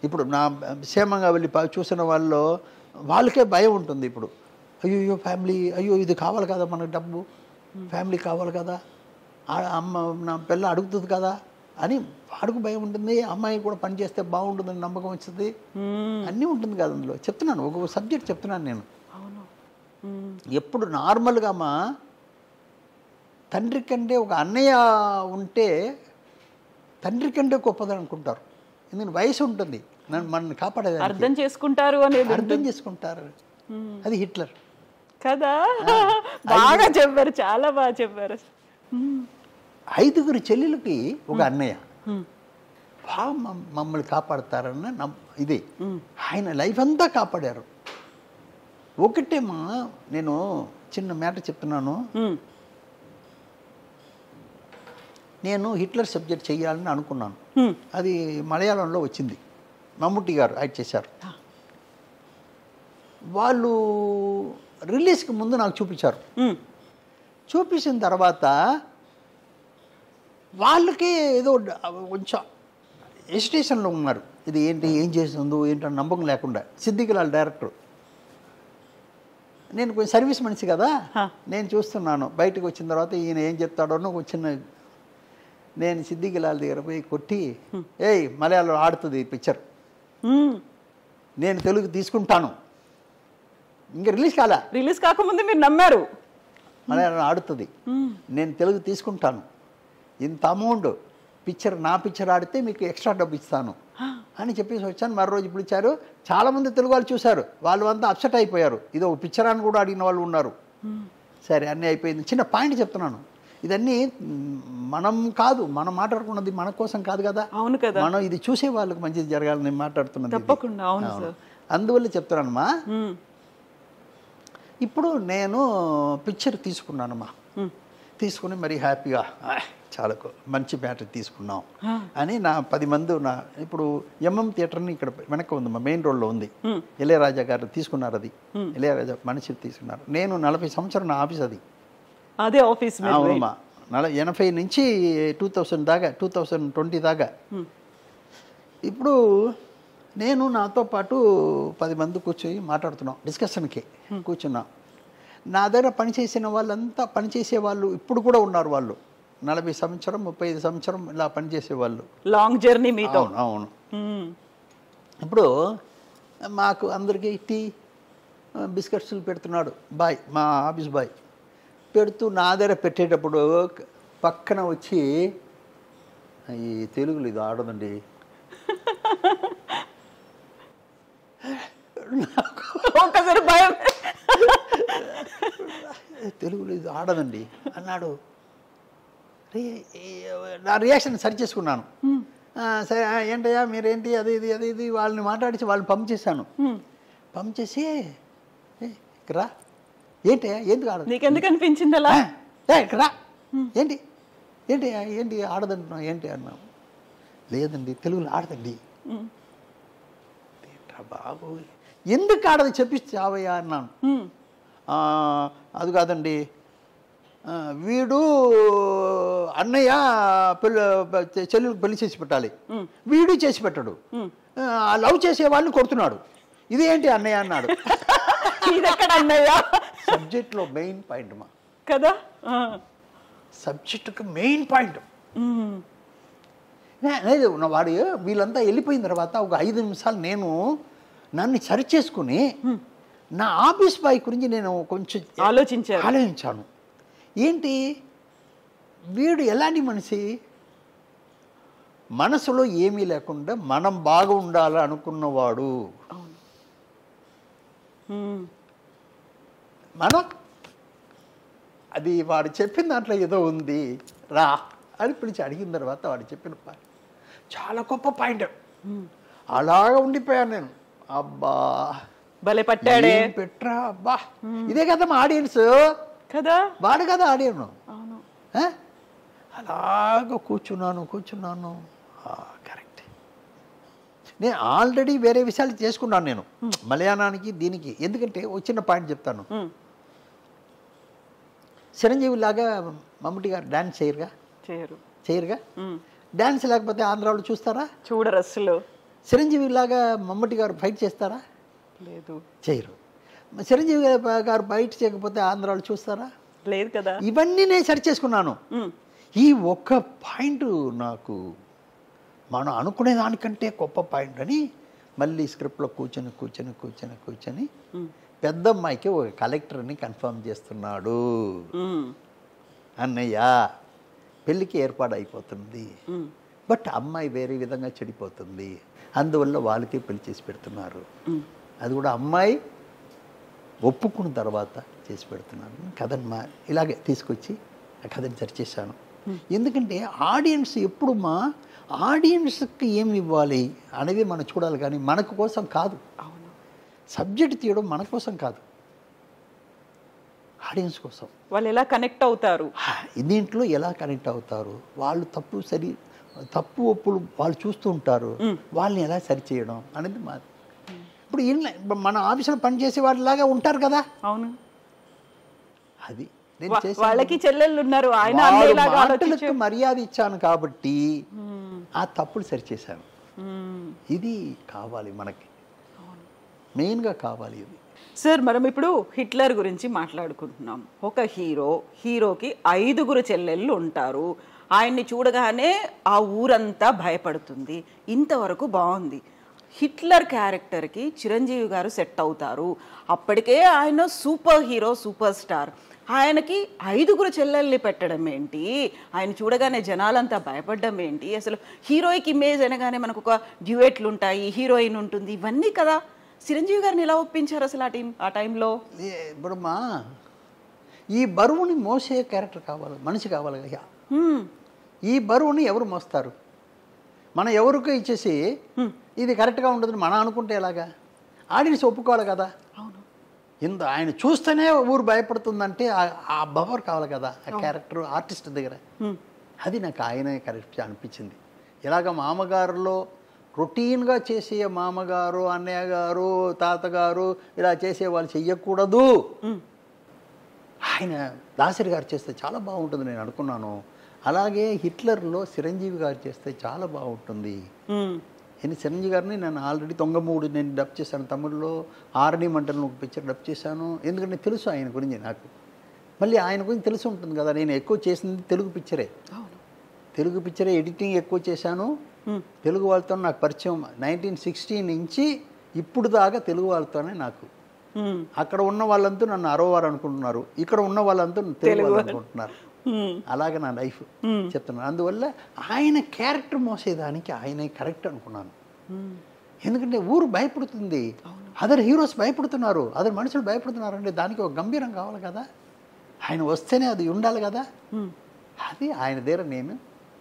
ఇప్పుడు నా క్షేమంగా వెళ్ళి ప- చూసిన వాళ్ళు వాళ్ళకే భయం ఉంటుంది ఇప్పుడు అయ్యో ఫ్యామిలీ అయ్యో ఇది కావాలి కదా మనకు డబ్బు ఫ్యామిలీ కావాలి కదా ఆ అమ్మ నా పిల్ల అడుగుతుంది కదా అని వాడికి భయం ఉంటుంది అమ్మాయి కూడా పని చేస్తే బాగుంటుందని నమ్మకం వచ్చింది మ్మ్. అన్నీ ఉంటుంది కదా అందులో చెప్తున్నాను ఒక సబ్జెక్ట్ చెప్తున్నాను నేను అవును మ్మ్. ఎప్పుడు నార్మల్గా మా తండ్రి కంటే ఒక అన్నయ్య ఉంటే తండ్రి కంటే గొప్పదని అనుకుంటారు ఎందుకంటే వయసు ఉంటుంది నన్ను మనల్ని కాపాడేది అర్థం చేసుకుంటారు అనేది అర్థం చేసుకుంటారు అది హిట్లర్ కదా బాగా చెప్పారు చాలా బాగా చెప్పారు మ్మ్. ఐదుగురు చెల్లెలకి ఒక అన్నయ్య మ్మ్. బాగా మమ్- మమ్మల్ని కాపాడతారన్న నమ్ ఇది మ్మ్. ఆయన లైఫ్ అంతా కాపాడారు ఒకటేమా నేను చిన్న మ్యాటర్ చెప్తున్నాను మ్మ్. నేను హిట్లర్ సబ్జెక్ట్ చేయాలని అనుకున్నాను మ్మ్. అది మలయాళంలో వచ్చింది మమ్ముట్టి గారు యాక్ట్ చేశారు వాళ్ళు రిలీజ్కి ముందు నాకు చూపించారు మ్మ్. చూపించిన తర్వాత వాళ్ళకి ఏదో డ- కొంచెం ఎజిటేషన్లో ఉన్నారు ఇది ఏంటి ఏం చేస్తుందో ఏంటో నమ్మకం లేకుండా సిద్దికిలాల్ డైరెక్టర్ నేను కొంచెం సర్వీస్ మనిషి కదా హా. నేను చూస్తున్నాను బయటకు వచ్చిన తర్వాత ఈయన ఏం చెప్తాడో అని ఒక చిన్న నేను సిద్దికిలాల్ దగ్గర పోయి కొట్టి ఏయ్ మలయాళం ఆడుతుంది ఈ పిక్చర్ మ్మ్. నేను తెలుగు తీసుకుంటాను ఇంకా రిలీజ్ కాలా రిలీజ్ కాకముందు మీరు నమ్మారు మలయాళం ఆడుతుంది మ్మ్. నేను తెలుగు తీసుకుంటాను ఇంత అమౌంట్ పిక్చర్ నా పిక్చర్ ఆడితే మీకు ఎక్స్ట్రా డబ్బు ఇస్తాను అని చెప్పేసి వచ్చాను మరో రోజు ఇప్పుడు ఇచ్చారు చాలామంది తెలుగు వాళ్ళు చూశారు వాళ్ళు అంతా అప్సెట్ అయిపోయారు ఇది ఒక పిక్చర్ అని కూడా అడిగిన వాళ్ళు ఉన్నారు సరే అన్నీ అయిపోయింది చిన్న పాయింట్ చెప్తున్నాను ఇదన్నీ మ్, మనం కాదు మనం మాట్లాడుకున్నది మన కోసం కాదు కదా అవును కదా మనం ఇది చూసే వాళ్ళకి మంచిది జరగాలని నేను మాట్లాడుతున్నది ఇది. తప్పకుండా అవును సార్ అందువల్ల చెప్తున్నానమ్మా మ్మ్. ఇప్పుడు నేను పిక్చర్ తీసుకున్నానమ్మా మ్మ్. తీసుకుని మరి హ్యాపీగా "ఆ, చాలా గొ- మంచి బ్యాటరీ తీసుకున్నాం ఆ. అని నా పది మంది నా ఇప్పుడు ఎంఎం థియేటర్ని ఇక్కడ వెనక ఉంది మా మెయిన్ రోడ్లో ఉంది మ్మ్. ఇళయరాజా గారు తీసుకున్నారు అది ఇళయరాజా మనిషి తీసుకున్నారు నేను నలభై సంవత్సరం నా ఆఫీస్ అది అదే ఆఫీస్ మీద అవునమ్మా నల ఎనభై నుంచి టూ థౌసండ్ దాకా టూ థౌసండ్ ట్వంటీ దాకా మ్మ్. ఇప్పుడు నేను నాతో పాటు పది మంది కూర్చొని మాట్లాడుతున్నాం డిస్కషన్కి కూర్చున్నాం నా దగ్గర పనిచేసిన వాళ్ళంతా పనిచేసే వాళ్ళు ఇప్పుడు కూడా ఉన్నారు వాళ్ళు నలభై సంవత్సరం ముప్పై ఐదు సంవత్సరం ఇలా పనిచేసే వాళ్ళు లాంగ్ జర్నీ మీతో అవును అవును మ్మ్. ఇప్పుడు మాకు అందరికీ టీ బిస్కెట్స్లు పెడుతున్నాడు బాయ్ మా ఆఫీస్ బాయ్ పెడుతూ నా దగ్గర పెట్టేటప్పుడు పక్కన వచ్చి ఈ తెలుగులో ఇది ఆడదండి ఒక్కసారి భయం తెలుగులో ఇది ఆడదండి అన్నాడు రే, ఏ- నా రియాక్షన్ సరి చేసుకున్నాను ఆ, సరే ఆ, ఏంటయ్యా మీరేంటి అది ఇది అది ఇది వాళ్ళని మాట్లాడించి వాళ్ళని పంప్ చేశాను మ్మ్. పంప్ చేసి "ఏ, ఇక్కడ రా ఏంటయ్యా ఎందుకు ఆడదు నీకెందుకు అనిపించింది అలా "ఆ, ఏ, ఇక్కడ రా ఏంటి ఏంటి ఏంటి ఆడదంటున్నావు ఏంటి అన్నాం లేదండి తెలుగులో ఆడదండి మ్మ్. ఏంట్రా బాబు ఎందుకు ఆడదు చెప్పిస్తావయ్యా అన్నాను మ్మ్. "ఆ, అది కాదండి ఆ, వీడు అన్నయ్య పెళ్ళి చెల్లెలకు పెళ్లి చేసి పెట్టాలి మ్మ్. వీడు చేసి పెట్టడు మ్మ్. ఆ, లవ్ చేసే వాళ్ళని కొడుతున్నాడు ఇదేంటి అన్నయ్య అన్నాడు ఇది ఎక్కడ అన్నయ్యా సబ్జెక్ట్లో మెయిన్ పాయింట్ మా కదా ఆ. సబ్జెక్టుకి మెయిన్ పాయింట్ మ్మ్. నే- లేదు నా వాడు వీళ్ళంతా వెళ్ళిపోయిన తర్వాత ఒక ఐదు నిమిషాలు నేను నన్ను సరి చేసుకుని నా ఆఫీస్ బాయ్ గురించి నేను కొంచెం ఆలోచించారు ఆలోచించాను ఏంటి వీడు ఎలాంటి మనిషి మనసులో ఏమీ లేకుండా మనం బాగా ఉండాలి అనుకున్నవాడు అవును మ్మ్. మనం అది వాడు చెప్పిన దాంట్లో ఏదో ఉంది రా అని పిలిచి అడిగిన తర్వాత వాడు చెప్పిన పాయింట్ చాలా గొప్ప పాయింట్ మ్మ్. అలాగా ఉండిపోయాను నేను అబ్బా భలే పట్టాడే ఏం పెట్టరా అబ్బా ఇదే కదా మా ఆడియన్స్ కదా వాడు కదా ఆడియన్ అవును అలాగ కూర్చున్నాను కూర్చున్నాను కరెక్ట్ నేను ఆల్రెడీ వేరే విషయాలు చేసుకున్నాను నేను మలయాళానికి దీనికి ఎందుకంటే ఒక చిన్న పాయింట్ చెప్తాను మ్మ్. చిరంజీవి లాగా మమ్మటి గారు డాన్స్ చేయరుగా చేయరు చేయరుగా మ్మ్. డాన్స్ లేకపోతే ఆంధ్రాలో చూస్తారా చూడరు అసలు చిరంజీవి లాగా మమ్మటి గారు ఫైట్ చేస్తారా లేదు చేయరు మరి చిరంజీవి గారు ఫైట్ చేయకపోతే ఆంధ్రాలో చూస్తారా లేదు కదా ఇవన్నీ నేను సరి చేసుకున్నాను మ్మ్. ఈ ఒక్క పాయింట్ నాకు మనం అనుకునే దానికంటే గొప్ప పాయింట్ అని మళ్ళీ స్క్రిప్ట్లో కూర్చొని కూర్చొని కూర్చొని కూర్చొని మ్మ్. పెద్ద అమ్మాయికి ఒక కలెక్టర్ని కన్ఫర్మ్ చేస్తున్నాడు మ్మ్. అన్నయ్య పెళ్ళికి ఏర్పాటు అయిపోతుంది మ్మ్. బట్ అమ్మాయి వేరే విధంగా చెడిపోతుంది అందువల్ల వాళ్ళకి పెళ్లి చేసి పెడుతున్నారు మ్మ్. అది కూడా అమ్మాయి ఒప్పుకున్న తర్వాత చేసి పెడుతున్నాను కథను మా ఇలాగే తీసుకొచ్చి ఆ కథని సరిచేశాను ఎందుకంటే ఆడియన్స్ ఎప్పుడు మా ఆడియన్స్కి ఏమి ఇవ్వాలి అనేది మనం చూడాలి కానీ మనకు కోసం కాదు అవును సబ్జెక్ట్ తీయడం మన కోసం కాదు ఆడియన్స్ కోసం వాళ్ళు ఎలా కనెక్ట్ అవుతారు హా, దీంట్లో ఎలా కనెక్ట్ అవుతారు వాళ్ళు తప్పు సరి తప్పు ఒప్పులు వాళ్ళు చూస్తూ ఉంటారు వాళ్ళని ఎలా సరి చేయడం అనేది మా ఇప్పుడు ఇన్ మన ఆఫీసులో పనిచేసే వాళ్ళలాగా ఉంటారు కదా అవును అది నేను వా- చేసిన వాళ్ళకి చెల్లెళ్ళు ఉన్నారు ఆయన వాళ్ళ అన్నయ్యలాగా ఆలోచించే మాటలకు మర్యాద ఇచ్చాను కాబట్టి మ్మ్. ఆ తప్పులు సరిచేశాను మ్మ్. ఇది కావాలి మనకి మెయిన్గా కావాలి ఇది సార్ మనం ఇప్పుడు హిట్లర్ గురించి మాట్లాడుకుంటున్నాం ఒక హీరో హీరోకి ఐదుగురు చెల్లెళ్ళు ఉంటారు ఆయన్ని చూడగానే ఆ ఊరంతా భయపడుతుంది ఇంతవరకు బాగుంది హిట్లర్ క్యారెక్టర్కి చిరంజీవి గారు సెట్ అవుతారు అప్పటికే ఆయన సూపర్ హీరో సూపర్ స్టార్ ఆయనకి ఐదుగురు చెల్లెల్ని పెట్టడం ఏంటి ఆయన చూడగానే జనాలంతా భయపడడం ఏంటి అసలు హీరోయిక్ ఇమేజ్ అనగానే మనకు ఒక డ్యూయెట్లు ఉంటాయి హీరోయిన్ ఉంటుంది ఇవన్నీ కదా చిరంజీవి గారిని ఎలా ఒప్పించారు అసలు ఆ టైం ఆ టైంలో ఏ- ఇప్పుడు మా ఈ బరువుని మోసే క్యారెక్టర్ కావాలి మనిషి కావాలి కదా హ్మ్, ఈ బరువుని ఎవరు మోస్తారు మనం ఎవరికో ఇచ్చేసి ఇది కరెక్ట్గా ఉండదని మనం అనుకుంటే ఎలాగా ఆడియన్స్ ఒప్పుకోవాలి కదా అవును ఇంత ఆయన చూస్తేనే ఊరు భయపడుతుందంటే ఆ- ఆ బవర్ కావాలి కదా ఆ క్యారెక్టర్ ఆర్టిస్ట్ దగ్గర హ్మ్, అది నాకు ఆయనే కరెక్ట్ అనిపించింది ఇలాగ మామగారులో రొటీన్గా చేసే మామగారు అన్నయ్య గారు తాతగారు ఇలా చేసే వాళ్ళు చెయ్యకూడదు హ్మ్, ఆయన దాసరి గారు చేస్తే చాలా బాగుంటుంది నేను అనుకున్నాను అలాగే హిట్లర్లో చిరంజీవి గారు చేస్తే చాలా బాగుంటుంది హ్మ్, నేను చిరంజీవి గారిని నేను ఆల్రెడీ తొంగమూడు నేను డబ్ చేశాను తమిళ్లో ఆర్డీ మంటలను ఒక పిక్చర్ డబ్ చేశాను ఎందుకంటే తెలుసు ఆయన గురించి నాకు మళ్ళీ ఆయన గురించి తెలిసి ఉంటుంది కదా నేను ఎక్కువ చేసింది తెలుగు పిక్చరే అవును తెలుగు పిక్చరే ఎడిటింగ్ ఎక్కువ చేశాను హ్మ్, తెలుగు వాళ్ళతో నాకు పరిచయం నైన్టీన్ సిక్స్టీ నుంచి ఇప్పుడు దాకా తెలుగు వాళ్ళతోనే నాకు హ్మ్, అక్కడ ఉన్న వాళ్ళంతా నన్ను అరవవారు అనుకుంటున్నారు ఇక్కడ ఉన్న వాళ్ళంతా తెలుగు వాళ్ళు అనుకుంటున్నారు హ్మ్, అలాగే నా లైఫ్ Hmm. చెప్తున్నాను అందువల్ల ఆయన క్యారెక్టర్ మోసేదానికి ఆయనే కరెక్ట్ అనుకున్నాను హ్మ్. ఎందుకంటే ఊరు భయపడుతుంది అదర్ హీరోస్ భయపడుతున్నారు అదర్ మనుషులు భయపడుతున్నారు అంటే దానికి ఒక గంభీరం కావాలి కదా ఆయన వస్తేనే అది ఉండాలి కదా హ్మ్. అది ఆయన దగ్గర నేను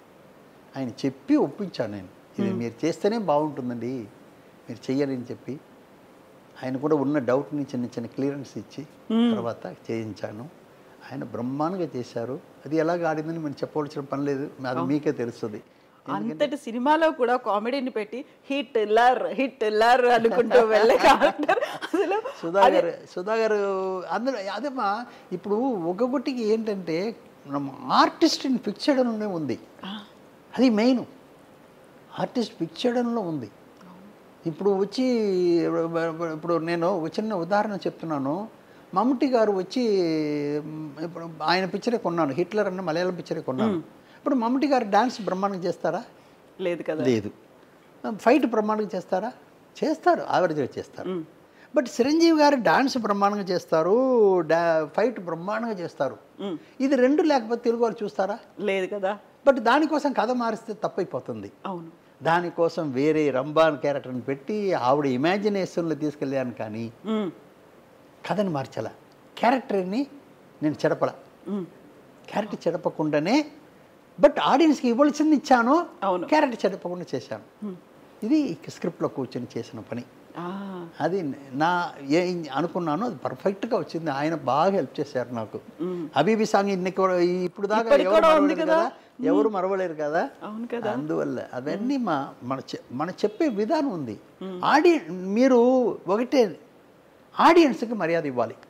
ఆయన చెప్పి ఒప్పించాను నేను ఇది మీరు చేస్తేనే బాగుంటుందండి మీరు చెయ్యాలని చెప్పి ఆయన కూడా ఉన్న డౌట్ని చిన్న చిన్న క్లియరెన్స్ ఇచ్చి తర్వాత చేయించాను ఆయన బ్రహ్మాండంగా చేశారు అది ఎలాగ ఆడిందని మనం చెప్పవలసిన పని లేదు అది మీకే తెలుస్తుంది అంతటి సినిమాలో కూడా కామెడీని పెట్టి హిట్ లర్ హిట్ లర్ అనుకుంటూ వెళ్ళే క్యారెక్టర్ అసలు సుధాకర్ సుధాకర్ అందులో అదేమా ఇప్పుడు ఒక్కొక్కటికి ఏంటంటే మనం ఆర్టిస్ట్ ఇన్ ఫిక్స్ చేయడంలోనే ఉంది అది మెయిన్ ఆర్టిస్ట్ ఫిక్స్ చేయడంలో ఉంది ఇప్పుడు వచ్చి ఇప్పుడు నేను ఒక చిన్న ఉదాహరణ చెప్తున్నాను మమ్ముటి గారు వచ్చి మ్, ఇప్పుడు ఆయన పిక్చరే కొన్నాను హిట్లర్ అన్న మలయాళం పిక్చరే కొన్నాను ఇప్పుడు మమ్ముటి గారు డాన్స్ బ్రహ్మాండంగా చేస్తారా లేదు కదా లేదు ఫైట్ బ్రహ్మాండంగా చేస్తారా చేస్తారు యావరేజ్గా చేస్తారు మ్. బట్ చిరంజీవి గారు డాన్స్ బ్రహ్మాండంగా చేస్తారు డా ఫైట్ బ్రహ్మాండంగా చేస్తారు మ్. ఇది రెండు లేకపోతే తెలుగు వాళ్ళు చూస్తారా లేదు కదా బట్ దానికోసం కథ మారిస్తే తప్పైపోతుంది అవును దానికోసం వేరే రంబాన్ క్యారెక్టర్ని పెట్టి ఆవిడ ఇమాజినేషన్లో తీసుకెళ్ళాను కానీ హ్మ్, కథని మార్చాల క్యారెక్టర్ని నేను చెడపల హ్మ్. క్యారెక్టర్ చెడపకుండానే బట్ ఆడియన్స్కి ఇవ్వాల్సింది ఇచ్చాను అవును. క్యారెక్టర్ చెడపకుండా చేశాను ఇది స్క్రిప్ట్లో కూర్చొని చేసిన పని ఆ, అది నా ఏ అనుకున్నానో అది పర్ఫెక్ట్గా వచ్చింది ఆయన బాగా హెల్ప్ చేశారు నాకు అబీబీ సాంగ్ ఇన్ని కూడా ఇప్పుడు దాకా ఇప్పటికి ఎవరు కూడా ఉంది మరవలేరు కదా. కదా ఎవరు మరవలేరు కదా అవును కదా అందువల్ల అవన్నీ మా మన చె- మన చెప్పే విధానం ఉంది ఆడియన్ మీరు ఒకటే ఆడియన్స్కి మర్యాద ఇవ్వాలి